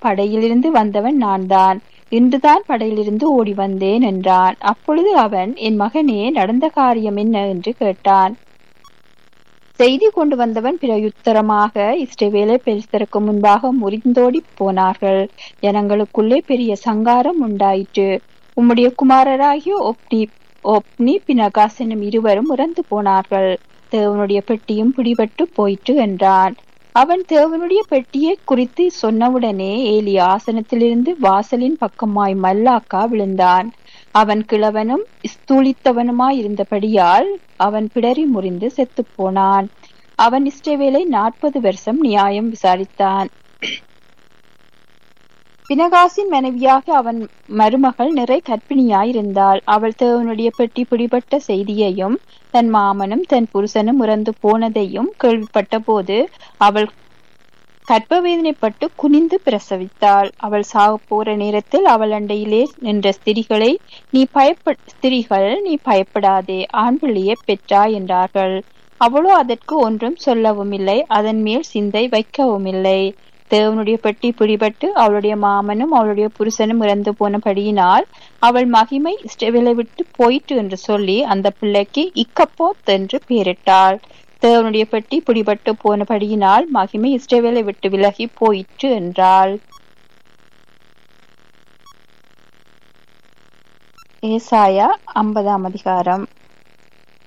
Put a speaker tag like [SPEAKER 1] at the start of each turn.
[SPEAKER 1] படையிலிருந்து வந்தவன் நான்தான் இன்றுதான் படையிலிருந்து ஓடி வந்தேன் என்றான் அப்பொழுது அவன் என் மகனே நடந்த காரியம் என்ன என்று கேட்டான் செய்தி கொண்டு வந்தவன் பிரயுத்தரமாக இஸ்ரவேலை பெலிஸ்தருக்கு முன்பாக முறிந்தோடி போனார்கள் ஜனங்களுக்குள்ளே பெரிய சங்காரம் உண்டாயிற்று உம்முடைய குமாரராகிய ஒப்னி ஒப்னி பினகாஸ் என்னும் இருவரும் இறந்து போனார்கள் தேவனுடைய பெட்டியும் பிடிபட்டு போயிற்று என்றான் அவன் தேவனுடைய பெட்டியை குறித்து சொன்னவுடனே ஏலி ஆசனத்திலிருந்து வாசலின் பக்கமாய் மல்லாக்கா விழுந்தான் அவன் கிழவனும் ஸ்தூலித்தவனுமாயிருந்தபடியால் அவன் பிடரி முறிந்து செத்துப் போனான் அவன் இஷ்டவேலை நாற்பது வருஷம் நியாயம் விசாரித்தான் பினகாசின் மனைவியாக அவன் மருமகள் நிறை கற்பிணியாயிருந்தாள் அவள் தேவனுடைய பெட்டி பிடிபட்ட செய்தியையும் தன் மாமனும் தன் புருஷனும் இறந்து போனதையும் கேள்விப்பட்ட போது அவள் கர்ப்பவேதனைப்பட்டு குனிந்து பிரசவித்தாள் அவள் சாகப் போற நேரத்தில் அவள் அண்டையிலே நின்ற ஸ்திரிகளை நீ பயப்ப ஸ்திரிகள் நீ பயப்படாதே ஆண் பிள்ளையை பெற்றாய் என்றார்கள் அவளோ அதற்கு ஒன்றும் சொல்லவும் இல்லை அதன் மேல் சிந்தை வைக்கவும் இல்லை தேவனுடைய பெட்டி பிடிபட்டு அவளுடைய மாமனும் அவளுடைய புருஷனும் இறந்து போனபடியினால் அவள் மகிமை இஷ்டவேலை விட்டு போயிற்று என்று சொல்லி அந்த பிள்ளைக்கு இக்கப்போத் என்று பெயரிட்டாள் தேவனுடைய பெட்டி பிடிபட்டு போனபடியினால் மகிமை இஷ்டவேலை விட்டு விலகி போயிற்று என்றாள் ஏசாயா ஐம்பதாம் அதிகாரம்